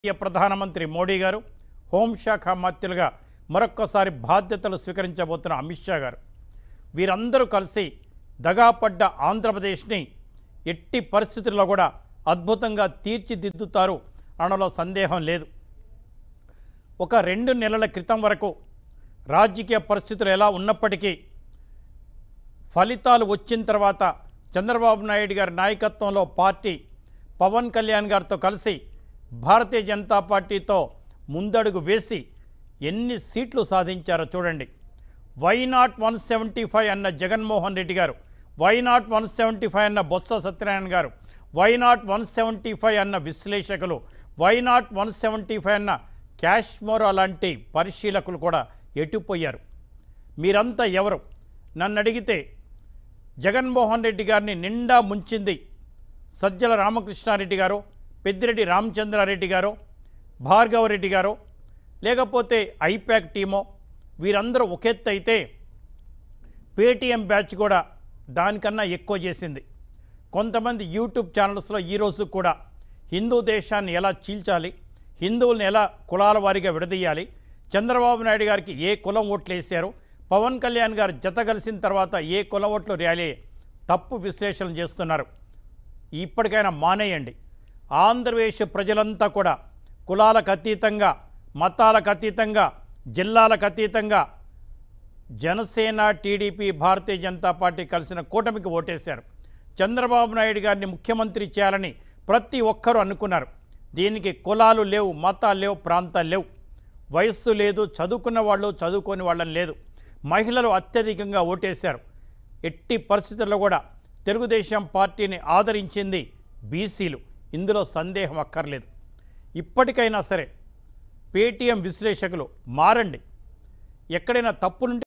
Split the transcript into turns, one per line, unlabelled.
భారతీయ ప్రధానమంత్రి మోడీ గారు హోంశాఖ మంత్రులుగా మరొక్కసారి బాధ్యతలు స్వీకరించబోతున్న అమిత్ షా గారు వీరందరూ కలిసి దగాపడ్డ ఆంధ్రప్రదేశ్ని ఎట్టి పరిస్థితుల్లో కూడా అద్భుతంగా తీర్చిదిద్దుతారు అనలో సందేహం లేదు ఒక రెండు నెలల క్రితం వరకు రాజకీయ పరిస్థితులు ఎలా ఉన్నప్పటికీ ఫలితాలు వచ్చిన తర్వాత చంద్రబాబు నాయుడు గారి నాయకత్వంలో పార్టీ పవన్ కళ్యాణ్ గారితో కలిసి భారతీయ జనతా పార్టీతో ముందడుగు వేసి ఎన్ని సీట్లు సాధించారో చూడండి why not one seventy five అన్న Jaganmohan Reddy garu why not one seventy five అన్న Botsa Satyanarayana garu why not one seventy five అన్న విశ్లేషకులు why not one seventy five అన్న క్యాష్మోరా లాంటి పరిశీలకులు కూడా ఎటుపోయారు మీరంతా ఎవరు నన్ను అడిగితే జగన్మోహన్ రెడ్డి గారిని నిండా ముంచింది సజ్జల రామకృష్ణారెడ్డి గారు పెద్దిరెడ్డి రామచంద్రారెడ్డి గారు భార్గవరెడ్డి గారు లేకపోతే ఐపాక్ టీమో వీరందరూ ఒకెత్తు అయితే పేటీఎం బ్యాచ్ కూడా దానికన్నా ఎక్కువ చేసింది కొంతమంది యూట్యూబ్ ఛానల్స్లో ఈరోజు కూడా హిందూ దేశాన్ని ఎలా చీల్చాలి హిందువుల్ని ఎలా కులాల వారీగా విడదీయాలి చంద్రబాబు నాయుడు గారికి ఏ కులం ఓట్లు వేశారు పవన్ కళ్యాణ్ గారు జత కలిసిన తర్వాత ఏ కులం ఓట్లు ర్యాలీ తప్పు విశ్లేషణ చేస్తున్నారు ఇప్పటికైనా మానేయండి ఆంధ్రప్రదేశ్ ప్రజలంతా కూడా కులాలకు అతీతంగా మతాలకు అతీతంగా జిల్లాలకు అతీతంగా జనసేన టీడీపీ భారతీయ జనతా పార్టీ కలిసిన కూటమికి ఓటేశారు చంద్రబాబు నాయుడు గారిని ముఖ్యమంత్రి చేయాలని ప్రతి ఒక్కరూ అనుకున్నారు దీనికి కులాలు లేవు మతాలు లేవు ప్రాంతాలు లేవు వయస్సు లేదు చదువుకున్న వాళ్ళు చదువుకోని వాళ్ళని లేదు మహిళలు అత్యధికంగా ఓటేశారు ఎట్టి పరిస్థితుల్లో కూడా తెలుగుదేశం పార్టీని ఆదరించింది బీసీలు ఇందులో సందేహం అక్కర్లేదు ఇప్పటికైనా సరే పేటీఎం విశ్లేషకులు మారండి ఎక్కడైనా తప్పులుంటే